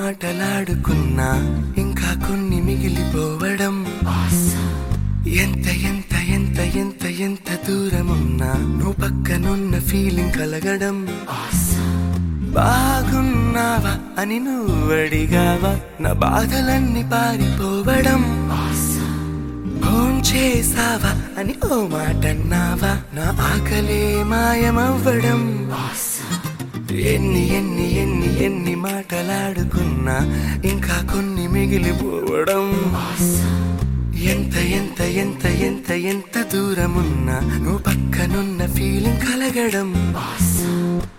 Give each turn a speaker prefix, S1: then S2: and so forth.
S1: మాటలాడుకున్నా ఇంకా కొన్ని మిగిలిపోవడం ఎంత ఎంత ఎంత ఎంత ఎంత దూరమున్నా నువ్వు పక్కనున్న ఫీలింగ్ కలగడం బాగున్నావా అని నువ్వు అడిగావా నా బాధలన్నీ పారిపోవడం ఫోన్ చేసావా అని ఓ మాట అన్నావా నా ఆకలే మాయమవ్వడం ఎన్ని ఎన్ని ఎన్ని ఎన్ని మాటలాడుకున్నా ఇంకా కొన్ని మిగిలిపోవడం ఎంత ఎంత ఎంత ఎంత ఎంత దూరమున్నా నువ్వు పక్కనున్న ఫీలింగ్ కలగడం